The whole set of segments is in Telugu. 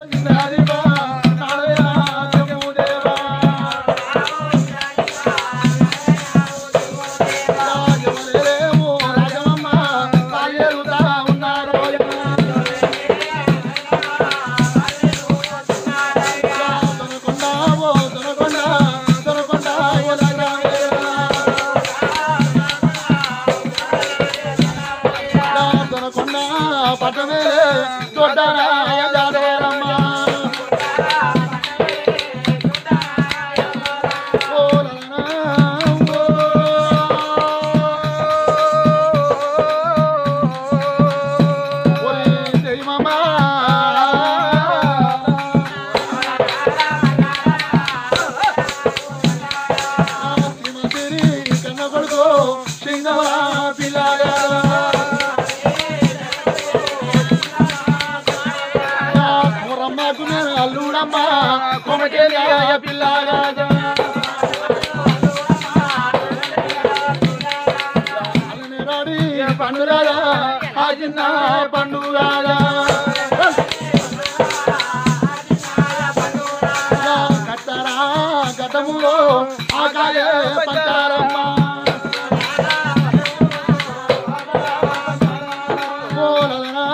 పట్టమే దొడ్డరాయ జాడేరమ్మ అల్లుడమ్మ కొమకెళ్ళాయ పిల్లరాజా అలనేరాడి పండురాగా ఆ చిన్న పండురాగా కట్టరా గతములో ఆకాయే పంచారమ్మ ఓలలనా,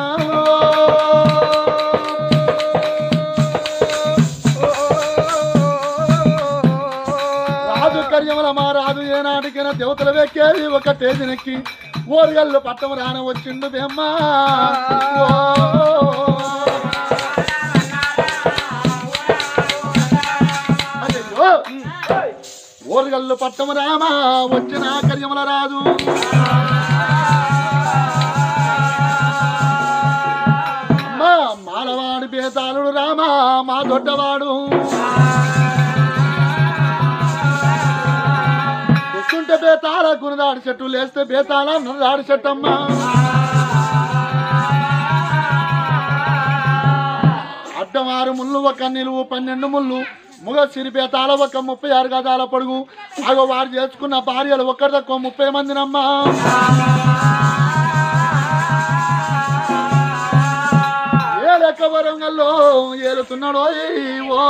రాజు కర్యముల మా రాజు ఏనాటికైనా దేవతల వెక్కేది ఒక తేజనెక్కి ఓరుగల్లు పట్టం రాన వచ్చిండు బెమ్మ ఓరుగల్లు పట్టం రామ వచ్చిన కర్యముల రాజు అమ్మా మాలవాడి బేతాళుడు రామ మా దొడ్డవాడు కూర్చుంటే బేతాళ గుణదాడి చెట్టు లేస్తే బేతాళ నదాడి చెట్టు అమ్మా అడ్డమారు ముళ్ళు ఒక నిలువు పన్నెండు ముళ్ళు ముగ సిరిపేతాల ఒక ముప్పై ఆరు గదాల పొడుగు అగో వారు చేసుకున్న భార్యలు ఒక్కరి తక్కువ ముప్పై మందినమ్మా ఏ లెక్క వరంగల్లో ఏలుతున్నాడో ఈ ఓ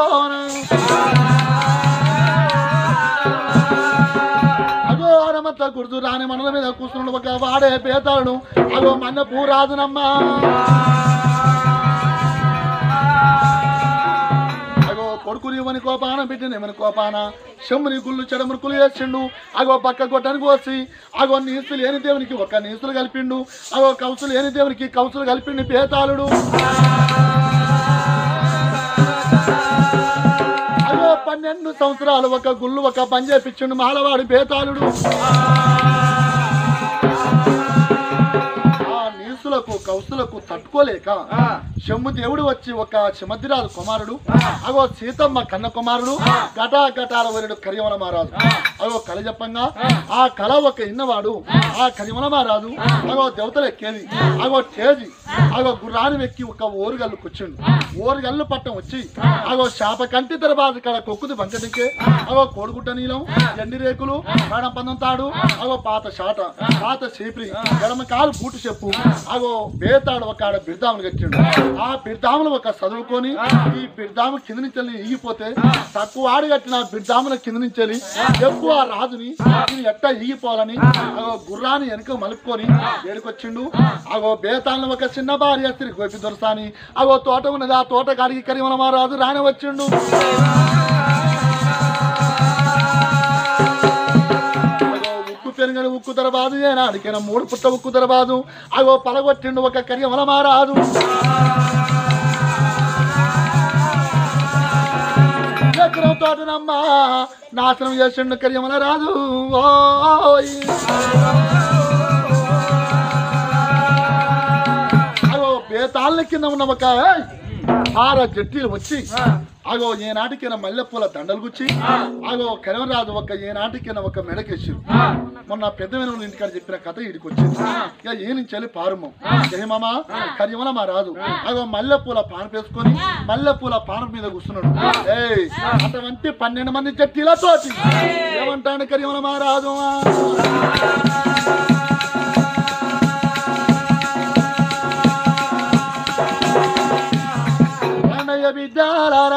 అగో ఆడమత్త గుర్తు రాని మనల మీద కూర్చున్నాడు ఒక వాడే పేతాడు అగో మన పూరాజునమ్మా అగో కొడుకుని ఇవ్వని కోపాన బిడ్డని ఇవ్వని కోపాన శమ్ముని గుళ్ళు చెడమురుకులు వేసిండు అగో పక్క గొట్టనికి వచ్చి అగో నీసులు లేని దేవునికి ఒక నీసులు కలిపిండు అగో కౌసులు లేని దేవునికి కౌసులు కలిపిండు పేతాళుడు అగో పన్నెండు సంవత్సరాలు ఒక గుళ్ళు ఒక పని చేపించిండు మాలవాడి పేతాళుడు ఆ నీసులకు కౌసులకు తట్టుకోలేక శమ్ము దేవుడు వచ్చి ఒక శమద్రాజు కుమారుడు అగో సీతమ్మ కన్న కుమారుడు ఘటా ఘటాల వరుడు కరిమల మహారాజు అగో కల చెప్పంగా ఆ కళ ఒక ఇన్నవాడు ఆ కరిమల మహారాజు అగో దేవతలు ఎక్కేది అగో తేజి అగో గుర్రాన్ని ఎక్కి ఒక ఓరుగల్లు కూర్చుండు ఓరుగల్లు పట్టం వచ్చి అగో శాప కంటి తెరబాజు కడ కొక్కుది బంకటికే అగో కోడిగుట్ట నీలం ఎండి రేకులు మేడం పందం తాడు అగో పాత షాట పాత చీపిరి గడమ కాలు బూటు చెప్పు అగో బేతాడు ఒక ఆడ బిర్దాములు కట్టిండు ఆ బిర్దాములు ఒక చదువుకొని ఈ బిర్దాము కింద నుంచి వెళ్ళి ఈగిపోతే తక్కువ ఆడి కట్టిన బిర్దాముల కింద నుంచి వెళ్ళి ఎక్కువ రాజుని ఈయన ఎట్టా ఈగిపోవాలని అగో గుర్రాన్ని వెనుక మలుపుకొని ఏడుకొచ్చిండు అగో బేతాలను ఒక చిన్న భార్య స్త్రీ గోపి దొరసాని అగో తోట ఉన్నది ఆ తోట కాడికి కరిమల మహారాజు రాని వచ్చిండు అగో ఉక్కు పెరుగని ఉక్కు దరబాదు ఏనాడికైనా మూడు పుట్ట ఉక్కు దరబాదు అగో పలగొట్టిండు ఒక కరియమల మారాదు ఎకరం తోటనమ్మా నాశనం చేసిండు కరియమల రాజు ఓయ్ అగో బేతాళ్ళ కింద ఉన్న ఒక ఆర జట్టీలు వచ్చి అగో ఏనాటికైనా మల్లెపూల దండలు గుచ్చి అగో కరిమరాజు ఒక ఏనాటికైనా ఒక మెడకేసారు మొన్న పెద్ద వెనుల ఇంటికాడ చెప్పిన కథ ఈడికి వచ్చింది ఇక ఏ నుంచి వెళ్ళి పారుమం జయమామ కరిమల మా రాజు అగో మల్లెపూల పాన పేసుకొని మల్లెపూల పాన మీద కూర్చున్నాడు ఏయ్ అటువంటి పన్నెండు మంది జట్టీలతోటి ఏమంటాడు కరిమల మా రాజు భార్య బిడ్డారా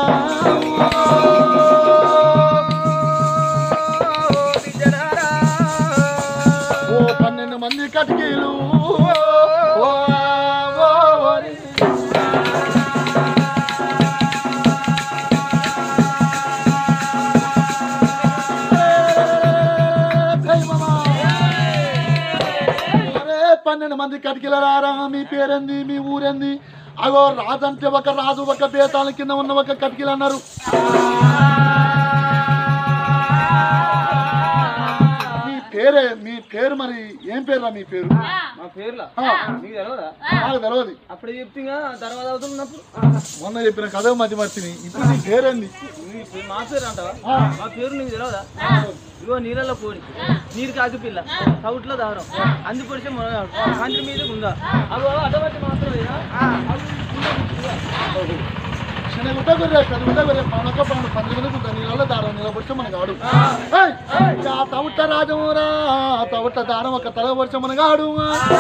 ఓ పన్నెండు మంది కటికీలు ఓ, ఓ, ఓరి. అరే పన్నెండు మంది కటికీలరారా మీ పేరేంది మీ ఊరేంది అగో రాజు అంటే ఒక రాజు ఒక బేతాల కింద ఉన్న ఒక కటికీలు అన్నారు మీ పేరే మీ పేరు మరి ఏం పేరురా మీ పేరు మా పేర్ల ఆ, నీకు తెలియదా నాకు తెలియదు అప్పుడు చెప్తిగా తర్వాత అవుతున్నప్పుడు మొన్న చెప్పిన కథ మధ్య మర్చిని ఇప్పుడు నీ పేరేంది నీ పే- మా పేరు అంటావా ఆ. మా పేరు నీకు తెలియదా ఇగో నీళ్ళలో కోడి నీరు కాకి పిల్ల తౌట్లో దారం అంది పొడిచే మన కంటి మీద ఉందా అగో అటువంటి మాత్రమేనా చిన్న గుడ్డ గొర్రె పెద్ద గుడ్డ గొర్రె పనొక్క పనులు పది మంది గుంట నీళ్ళ దారం నిలబడితే మనకు ఆడు ఏయ్! ఆ తవుట రాజమురా ఆ తవుట దారం ఒక తల వర్షం మనకు ఆడు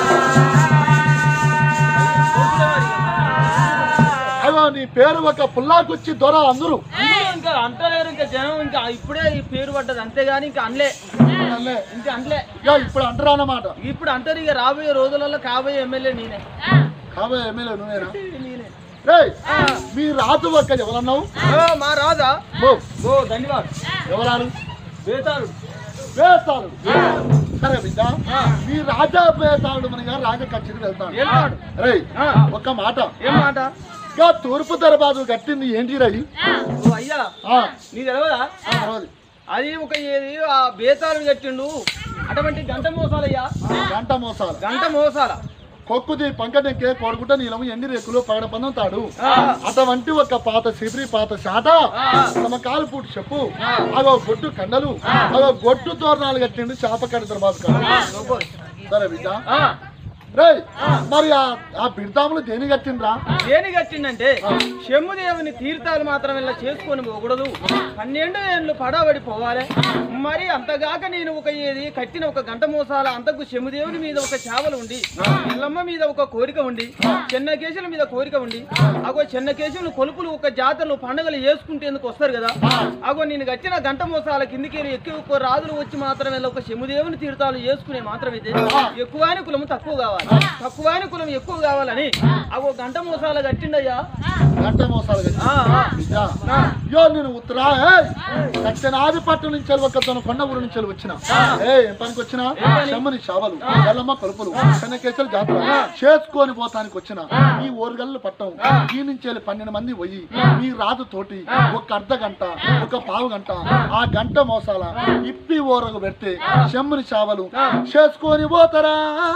అగో నీ పేరు ఒక పుల్లాకొచ్చి దొర అందరూ ఇంకా అంటలేరు ఇంకా జనం ఇంకా ఇప్పుడే ఈ పేరు పడ్డది అంతేగాని ఇంకా అనలే అల్లే. ఇంకా అనలే ఇక ఇప్పుడు అంటారా అన్నమాట ఇప్పుడు అంటారు ఇక రాబోయే రోజులలో కాబోయే ఎమ్మెల్యే నేనే కాబోయే ఎమ్మెల్యే నువ్వేనా నేనే రేయ్ మీ రాజు ఒక్క ఎవరన్నావు ఆ, మా రాజా ఓ ఓ ధన్యవాద్ ఎవరాలు వేతాడు వేస్తాడు సరే బిడ్డ మీ రాజా వేస్తాడు మనగా రాజ కచ్చికి వెళ్తాడు వెళ్తాడు రేయ్ ఆ, ఒక్క మాట ఏం మాట ఇక తూర్పు దరబాదు కట్టింది ఏంటి రై ఓ అయ్యా నీ తెలియదా అది ఒక ఏది ఆ బేతాళుడు కట్టిండు అటువంటి గంట మోసాలయ్యా గంట మోసాలు గంట మోసాల కొక్కుది పంకటెక్కే కొడుకుంట నీలము ఎండి రేకులు పగడ పందం తాడు ఆ, అటువంటి ఒక పాత సిబ్రి పాత శాట తమ కాలు పూట చెప్పు అగో గొడ్డు కండలు అగో గొడ్డు తోరణాలు కట్టిండు చేప కడి దరబాదు కాడు గొప్ప. సరే బిడ్డ ఆ, రేయ్ మరి ఆ ఆ బిడ్దాములు దేని కట్టిండ్రా దేని కట్టిండంటే శంభుదేవుని తీర్థాలు మాత్రం ఇలా చేసుకొని పోకూడదు పన్నెండు ఏళ్ళు పడబడి పోవాలి మరి అంతగాక నేను ఒక ఏది కట్టిన ఒక గంట మోసాల అంతకు శంభుదేవుని మీద ఒక చావలు ఉండి ఎల్లమ్మ మీద ఒక కోరిక ఉండి చెన్నకేశుల మీద కోరిక ఉండి అగో చెన్నకేశులు కొలుపులు ఒక జాతరలు పండుగలు చేసుకుంటేందుకు వస్తారు కదా అగో నేను కట్టిన గంట మోసాల కిందికి ఎక్కువ ఒక రాజులు వచ్చి మాత్రమే ఒక శంభుదేవుని తీర్థాలు చేసుకునే మాత్రమైతే ఎక్కువని కులం తక్కువ కావాలి తక్కువని కులం ఎక్కువ కావాలని అగో గంట మోసాల కట్టిండయ్యా గంట మోసాలు కట్టి ఆ, ఆ. బిడ్డ యో నేను ఉత్తరా దక్షిణాది పట్టు నుంచి ఒక తన కొండ ఊరు నుంచి వచ్చిన ఏ ఏం పనికి వచ్చిన శమ్మని చావలు ఎల్లమ్మ కలుపులు చెన్నకేశ్వర జాతర చేసుకొని పోతానికి వచ్చిన ఈ ఓరుగల్లు పట్టం ఈ నుంచి వెళ్ళి పన్నెండు మంది పోయి ఈ రాజు తోటి ఒక అర్ధ గంట ఒక పావు గంట ఆ గంట మోసాల ఇప్పి ఓరగు పెడితే శమ్మని చావలు చేసుకొని పోతారా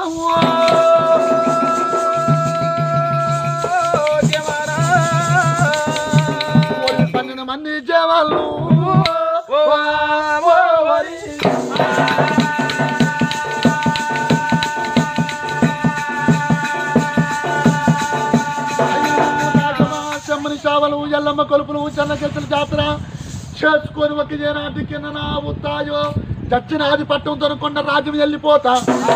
ఓరి పన్నెండు మంది జవాళ్ళు చెమ్మని చావలు ఎల్లమ్మ కొలుపులు చెన్నకెచ్చల జాతర చేసుకొని ఒక జనాటి కింద నా ఉత్తాయో దక్షిణ ఆది పట్టం దొరకొండ రాజ్యం వెళ్ళిపోతా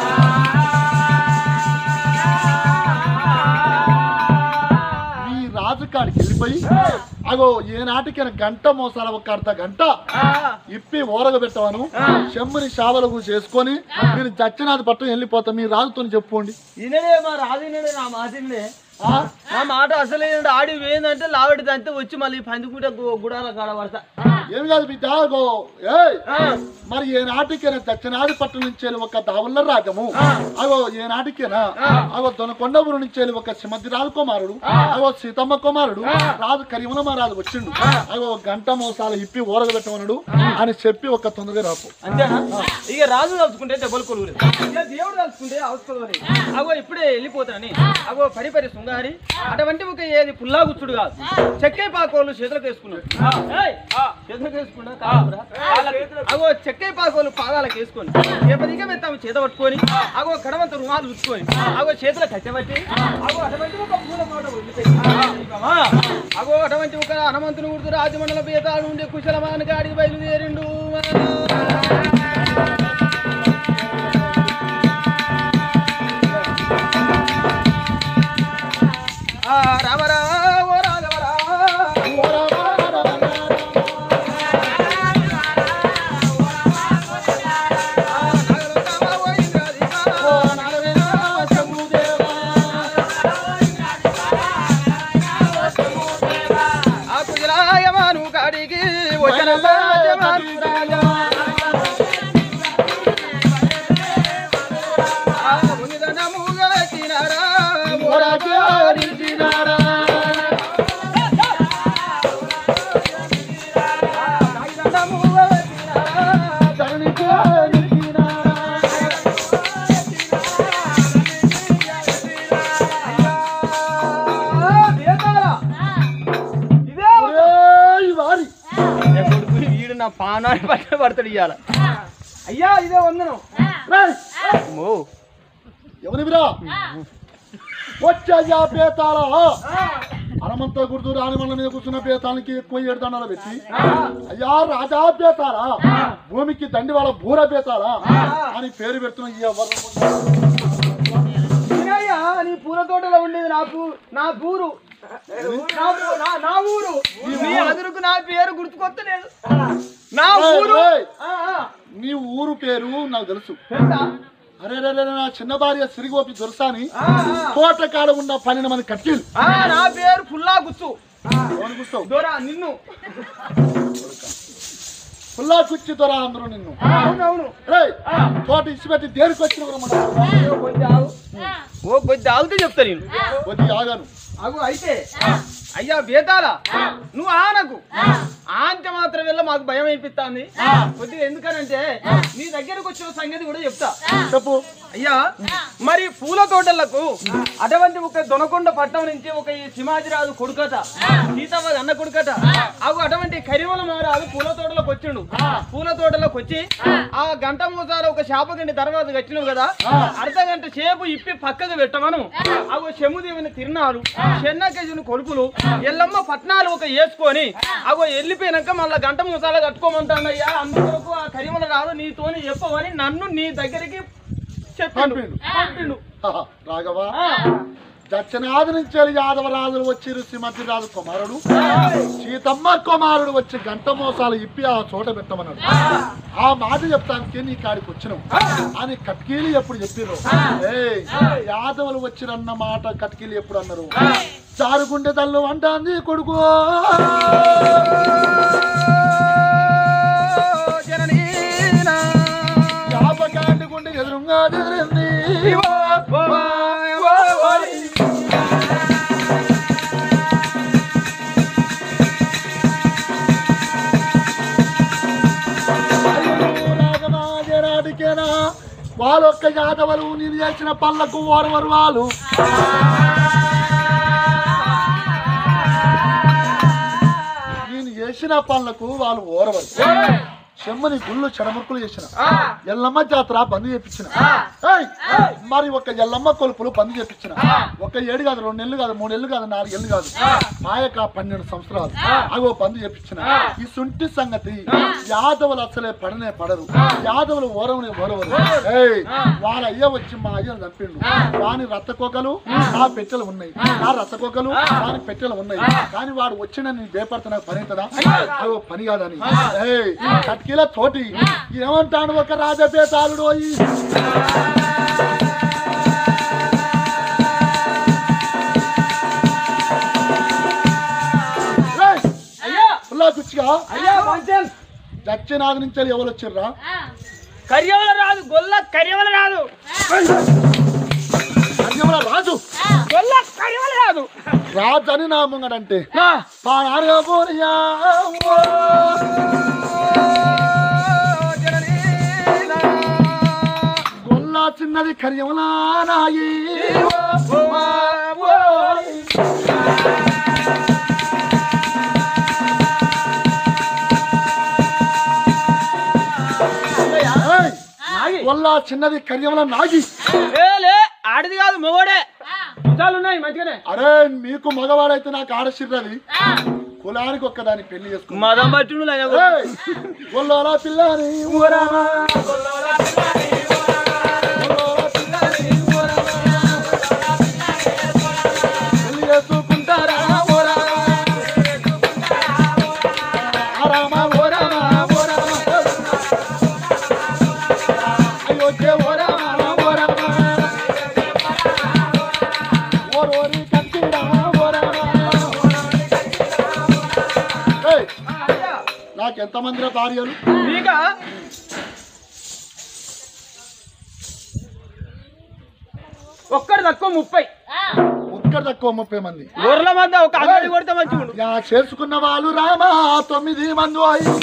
ఈ రాజు కాడికి వెళ్ళిపోయి అగో ఏనాటికి గంట మోసాల ఒక అర్ధ గంట ఇప్పి ఓరగ పెట్టవను చెమ్ముని చావలకు చేసుకొని నేను దక్షిణాది పట్టం వెళ్ళిపోతా మీ రాజుతో చెప్పుకోండి ఈయననే మా రాజునే నా మాటినే ఆ? నా మాట అసలు ఏంటంటే ఆడి వేయిందంటే లావడిది అంతే వచ్చి మళ్ళీ పందికుంట గుడాల కాడ పడతా ఏమి కాదు బిడ్డ అగో ఏయ్ మరి ఏ నాటికైనా దక్షిణాది పట్టణం నుంచి వెళ్ళి ఒక దావుల రాజము అగో ఏ నాటికైనా అగో దొనకొండపురం నుంచి వెళ్ళి ఒక సింహతి రాజు కుమారుడు అగో సీతమ్మ కుమారుడు రాజు కరిమల మహారాజు వచ్చిండు అగో గంట మోసాలు ఇప్పి ఊరగ పెట్టమన్నాడు అని చెప్పి ఒక తొందరగా రాపు అంతేనా ఇక రాజు తలుచుకుంటే దెబ్బలు కొలువురు ఇక దేవుడు తలుచుకుంటే అవసరం అగో ఇప్పుడే వెళ్ళిపోతానని అగో పరిపరి శృంగారి అటువంటి ఒక ఏది పుల్లాగుచ్చుడు కాదు చెక్కై పాకోళ్ళు చేతులకు వేసుకున్నాడు ఏయ్, చేతులకు వేసుకున్నా కాదురా. అగో చెక్కై పాకోళ్ళు పాదాలకు వేసుకొని ఏపదిగా మెత్తాము చేత పట్టుకొని అగో కడవంత రుమాలు ఉచ్చుకొని అగో చేతుల కట్టబట్టి అగో అటువంటి ఒక పూల మాట వదిలిపెట్టి ఆ, అగో అటువంటి ఒక హనుమంతుని గుర్తు రాజమండల బీతాడు ఉండే కుశలమానికి ఆడికి బయలుదేరిండు ఆ రామరా ఓ రాఘవరా వచన రాజమార్తాండ. ఆ మునిదనముగా తినరా ఓరాజోరించినారా. మునిదనముగా తినరా ధరణికోరించినారా. ఇదే ఒరేయ్ వారి ఏ కొడుకు వీడు నా పానాన్ని పట్ల పడతాడు ఇయ్యాల అయ్యా ఇదే వందనం రేయ్, అమ్మో. ఎవరివిరా వచ్చా పేతాల హనుమంత గుర్తు రాణిమల్ల మీద కూర్చున్న పేతానికి ఎక్కువ ఏడు దండాలు పెట్టి అయ్యా రాజా పేతాల భూమికి దండివాళ్ళ బూర పేతాల అని పేరు పెడుతున్న ఈ ఎవరు ఈయనయ్యా, నీ పూల తోటలో ఉండేది నా పూ నా పూరు నా పూ- నా- నా ఊరు నీ అదురుకు నా పేరు గుర్తుకొత్తలేదు నా ఏయ్, ఊరు ఏయ్. ఆ, ఆ. నీ ఊరు పేరు నాకు తెలుసు తెలుసా? అరే రే రే, రే, నా చిన్న భార్య సిరిగోపి దొరసాని ఆ, ఆ. తోట కాడ ఉన్న పన్నెండు మంది కట్టీలు ఆ, నా పేరు పుల్లా గుచ్చు ఎవరు కూర్చోవు దొరా నిన్ను పుల్లా కుచ్చి దొర అందరూ నిన్ను అవునవును రేయ్ తోట ఇచ్చిపెట్టి దేనికి వచ్చిన ఓ కొద్ది ఆగు ఓ కొద్ది ఆగితే చెప్తా నేను కొద్ది ఆగాను అగు అయితే అయ్యా వేదాల నువ్వు ఆనకు ఆంత మాత్రం వల్ల మాకు భయం అయిపిస్తాంది కొద్దిగా ఎందుకనంటే నీ దగ్గరకు వచ్చిన సంగతి కూడా చెప్తా చెప్పు అయ్యా మరి పూల తోటలకు అటువంటి ఒక దొనకొండ పట్టణం నుంచి ఒక ఈ సింహాజిరాజు కొడుకట సీతమ్మ అన్న కొడుకట అవు అటువంటి కరిమల మహారాజు పూల తోటలోకి వచ్చిండు పూల తోటలోకి వచ్చి ఆ గంట మూసాల ఒక శాపగండి తర్వాత కట్టినావు కదా అర్ధ గంట సేపు ఇప్పి పక్కకు పెట్టమను అవు చెమ్ముదేవిని తిరునారు చెన్నకేసిన కొడుకులు ఎల్లమ్మ పట్నాలు ఒక వేసుకొని అగో వెళ్ళిపోయినాక మళ్ళా గంట మూసాల కట్టుకోమంటానయ్యా అందుకొరకు ఆ కరిమల రాదు నీతోని చెప్పవని నన్ను నీ దగ్గరికి చెప్పిండు పంపిండు. పంపిండు హహ, రాఘవా ఆ, దక్షిణాది నుంచి యాదవరాజులు వచ్చి శ్రీమతిరాజు కుమారుడు సీతమ్మ కుమారుడు వచ్చి గంట మోసాలు ఇప్పి ఆ చోట పెట్టమన్నాడు ఆ మాట చెప్తానికి నీ కాడికి వచ్చినావు అని కట్కీలు ఎప్పుడు చెప్పిర్రు ఏయ్ యాదవులు వచ్చిరన్న మాట కట్కీలు ఎప్పుడు అన్నారు జారుగుండె తల్లు అంటాంది కొడుకు జననీనా. యాపకాండి గుండె ఎదురుగా ఎదిరింది ఓ, ఓ, ఓ, ఓ. రాగమాజరాడికేనా వాళ్ళొక్క యాదవులు నేను చేసిన పళ్ళకు ఓరవరు వాళ్ళు నేను చేసిన పళ్ళకు వాళ్ళు ఓరవరు చెమ్మని గుళ్ళు చెడమురుకులు చేసిన ఆ, ఎల్లమ్మ జాతర బంద్ చేపించిన ఏయ్! మరి ఒక ఎల్లమ్మ కొలుపులు బంద్ చేపించిన ఒక ఏడు కాదు రెండు నెలలు కాదు మూడు నెలలు కాదు నాలుగు నెలలు కాదు మాయక పన్నెండు సంవత్సరాలు అగో బంద్ చేపించిన ఈ సుంటి సంగతి యాదవులు అసలే పడనే పడరు యాదవులు ఓరవని ఓరవరు ఏయ్! వాళ్ళ అయ్య వచ్చి మా అయ్యను చంపిండు వాని రత్తకోకలు నా పెట్టెలు ఉన్నాయి నా రసకోకలు వాని పెట్టెలు ఉన్నాయి కానీ వాడు వచ్చిన నేను బేపడతా నాకు పని అవుతుందా అగో పని కాదని ఏయ్! కట్కీల తోటి ఏమంటాడు ఒక రాజపేతాళుడు అయ్యి ఏయ్! అయ్యా ఫుల్లా కుచ్చిగా అయ్యా పంచన్ దక్షిణాది నుంచి ఎవరు వచ్చిర్రా కర్యవల రాదు గొల్ల కర్యవల రాదు కన్యమల రాజు గొల్ల కర్యవల రాదు రాజు అని నా ముంగడంటే నా, పానారుగా పోనీయా. జననీనా. గొల్లా చిన్నది కర్యమలా నాయి ఓ, ఓ, ఓ. ఏయ్! నాగి. గొల్లా చిన్నది కర్యమల నాగి ఏ, లే ఆడిది కాదు మొగోడే చాలు ఉన్నాయి మంచిగానే అరే మీకు మగవాడైతే నాకు ఆడసిర్రది కులానికి ఒక్కదాని పెళ్లి చేసుకున్నా మదం పట్టిండు లే. ఏయ్! గొల్లోలా పిల్లని ఊరామా. గొల్లోలా పిల్లని ఊరామా. పెళ్లి చేసుకుంటారా ఊరామా. ఆరామా ఊరామా ఊరామా. అయోధ్య ఊరామా ఊరామా. ఓరోరి కత్తిరా ఊరామా. ఏయ్! అయ్యా నా నాకు ఎంతమంది భార్యలు ఇక ఒక్కడు తక్కువ ముప్పై ఒక్కడ తక్కువ ముప్పై మంది గొర్రెల మధ్య ఒక అంగడి కొడితే మంచిగా ఉండు యా చేసుకున్న వాళ్ళు రామా తొమ్మిది మంది అయి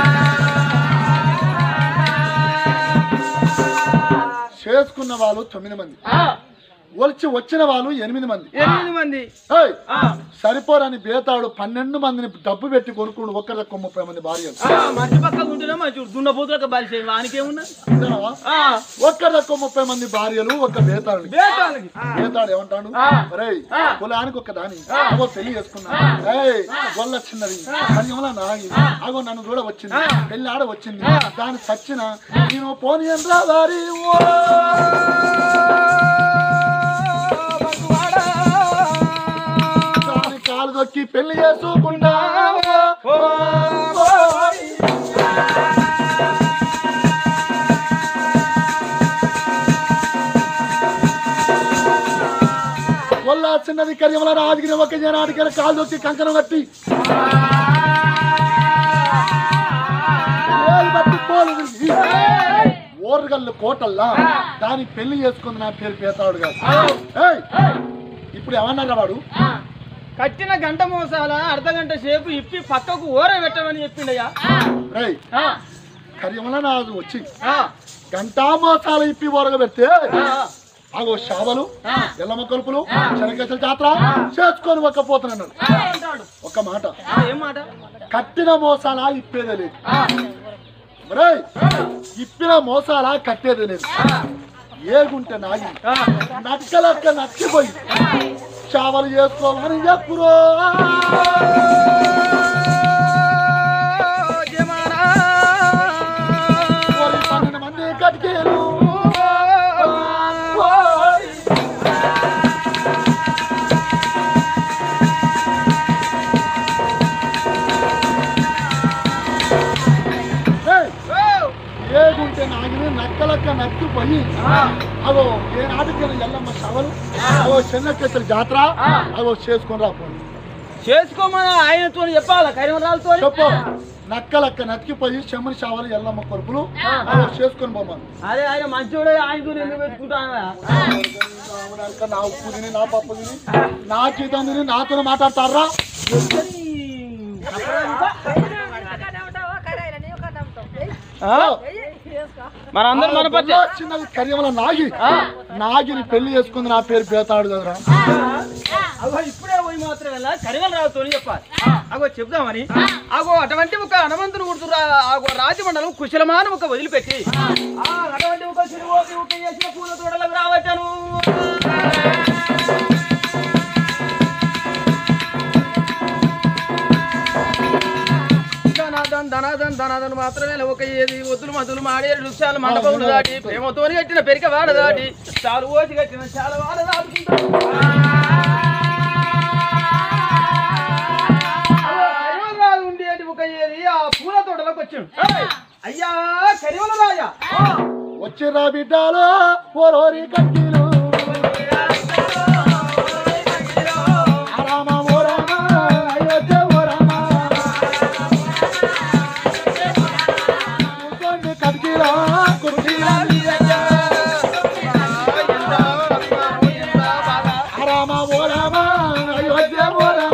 చేసుకున్న వాళ్ళు తొమ్మిది మంది ఆ, ఒలిచి వచ్చిన వాళ్ళు ఎనిమిది మంది ఎనిమిది మంది ఏయ్, ఆ, సరిపోరని బేతాడు పన్నెండు మందిని డబ్బు పెట్టి కొనుక్కుడు ఒక్కరి తక్కువ ముప్పై మంది భార్యలు ఆ, మంచి పక్కకు ఉంటేనే మంచి దున్నపోతులకు బలిసే వానికి ఏమున్నా విన్నావా? ఒక్కరి తక్కువ ముప్పై మంది భార్యలు ఒక బేతాడు బేతాలకి బేతాడు ఏమంటాడు ఆ. రేయ్ ఆ. కులానికి ఒక దాని అగో పెళ్లి చేసుకున్నా ఏయ్ వల్ల చిన్నది కానీ ఏమన్నా నాగి అగో నన్ను కూడా వచ్చింది పెళ్లి ఆడ వచ్చింది దాని సచ్చిన నేను పోనీ రా వారి ఓ దాని కాలు దొక్కి పెళ్లి చేసుకుంటా వల్ల చిన్నది కరియమల రాజగిరి ఒక జనాడికి కాలు దొక్కి కంకణం కట్టి వేలు బట్టి పోలు తిరిగి, ఓర్గల్లు కోటల్లా దాని పెళ్లి చేసుకుంది నా పేరు పేతాడు కాదు ఏయ్, ఇప్పుడు ఏమన్నారా వాడు కట్టిన గంట మోసాల అర్ధ గంట సేపు ఇప్పి పక్కకు ఊర పెట్టమని చెప్పిండయ్యా రేయ్ ఆ, కరియమల నాదు వచ్చి ఆ, గంటా మోసాలు ఇప్పి ఓరగ పెడితే ఆ, ఆగో షావలు ఆ. ఎల్లమ్మ కలుపులు శనగసల జాతర చేసుకొని ఒక్కపోతున్నాడు ఆ, అంటాడు. ఒక్క మాట ఆ, ఏం మాట కట్టిన మోసాలా ఇప్పేదే లేదు ఆ, రేయ్ ఇప్పిన మోసాలా కట్టేదే లేదు ఆ, ఏగుంటే నాగి ఆ. నక్కలక్క నచ్చిపోయి చావలు చేసుకోవాలని చెప్పురో జమానా. ఓరి పన్నెండు మంది కట్కేలు ఏయ్, ఓ, ఏగుంటే నాగిని నక్కలక్క నచ్చిపోయి ఆ, అగో ఏ నాటికైనా ఎల్లమ్మ షవలు అగో చెన్నకెత్తల జాతర అగో చేసుకొని రాపోండి చేసుకోమని ఆయనతో చెప్పాలా కరిమరాలతో చెప్పు నక్కలక్క నక్కిపోయి చెమ్మని షావలు ఎల్లమ్మ కొడుకులు అగో చేసుకొని పోమని అదే ఆయన మంచోడే ఆయనతో ఎందుకు పెట్టుకుంటానా ఆవిడ నా ఉప్పు తిని నా పప్పు తిని నా జీతం తిని నాతో మాట్లాడతారా మనందరం మన పచ్చ చిన్నది కరియమల నాగి నాగిని పెళ్లి చేసుకుంది నా పేరు బేతాడు కదరా అగో ఇప్పుడే పోయి మాత్రం వెళ్ళా కరిమల రావుతో చెప్పాలి అగో చెప్దామని అగో అటువంటి ఒక హనుమంతుని గుర్తురా అగో రాజమండలం కుశలమాన ఒక వదిలిపెట్టి ఆ అటువంటి ఒక సిరువోకి ఒక చేసిన పూల తోటలకు రావచ్చాను ధనాదన్ ధనాదన్ ధనాదన్ మాత్రమే ఒక ఏది వద్దులు మధులు మాడేరు వృక్షాలు మండపములు దాటి ప్రేమతో కట్టిన పెరిక వాడ దాటి చాలు ఓసి కట్టిన చాలా వాడ దాటుకుంటారు కరివలరాజు ఉండేటి ఒక ఏది ఆ పూల తోటలోకి వచ్చాడు అయ్యా కరివల రాజా వచ్చిరా బిడ్డాలో ఓరోరి కట్టిలు ఆ రామ ఓ రామ అయోధ్య ఓ రామ కూర్చోండి కట్కిరా కుర్చీరా ఆ రామ ఓ రామ అయోధ్య ఓ రామ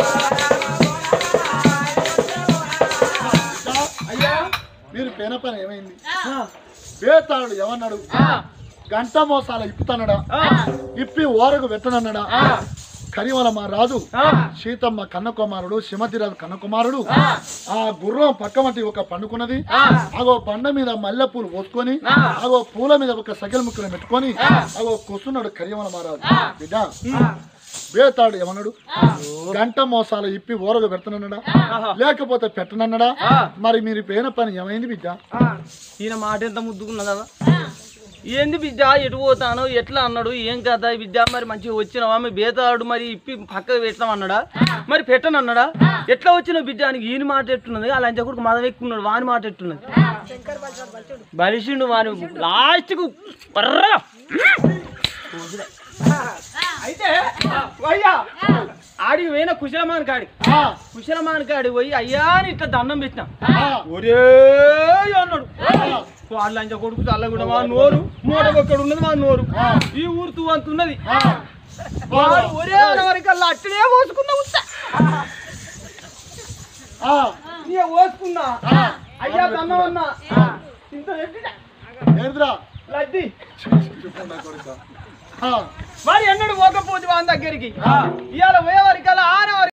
అయ్యా మీరు పేన పని ఏమైంది బేతాడు ఏమన్నాడు గంట మోసాల ఇప్పుతానడా ఇప్పి ఓరకు పెట్టనన్నాడా కరివల మా రాజు సీతమ్మ కన్నకుమారుడు సింహతిరాజు కన్నకుమారుడు ఆ గుర్రం పక్కమటి ఒక పండుకున్నది అగో పండ మీద మల్లెపూలు పోసుకొని అగో పూల మీద ఒక సగల ముక్కలు పెట్టుకొని అగో కూర్చున్నాడు కరివల మహారాజు బిడ్డ బేతాడు ఏమన్నాడు గంట మోసాలు ఇప్పి ఓరగ పెడతానన్నాడా లేకపోతే పెట్టనన్నాడా మరి మీరు పేన పని ఏమైంది బిడ్డ ఈయన మాట ఎంత ముద్దుకున్నదా ఏంది బిడ్డ ఎటు పోతాను ఎట్లా అన్నాడు ఏం కదా బిడ్డ మరి మంచిగా వచ్చినావా మీ బేతాడు మరి ఇప్పి పక్కకు పెట్టడం అన్నాడా మరి పెట్టను అన్నాడా ఎట్లా వచ్చిన బిడ్డ అని ఈయన మాట ఎట్టున్నది అలా కొడుకు మదం ఎక్కున్నాడు వాని మాట ఎట్టున్నది బలిసిండు వాని లాస్ట్కు బర్రగా అయితే అయ్యా ఆడికి పోయిన కుశలమాన్ కాడి ఆ, కుశలమాన్ కాడి పోయి అయ్యా అని ఇట్లా దండం పెట్టినా ఆ, ఒరే అన్నాడు వాళ్ళ కొడుకు చల్లగుడ మా నోరు మూట ఒక్కడు ఉన్నది మా నోరు ఈ ఊరు తూ అంత ఉన్నది ఆ. వాడు ఒరే వరకల్లా అట్టనే పోసుకున్నా ఉత్త ఆ, నీ పోసుకున్నా ఆ. అయ్యా దండం అన్నా ఇంత పెట్టినా ఏంద్రా లడ్డి చెప్పు నా కొడుకా. ఆ, మరి ఎన్నడు పోకపోతే వాని దగ్గరికి ఇవాళ పోయే వరకల్లా ఆన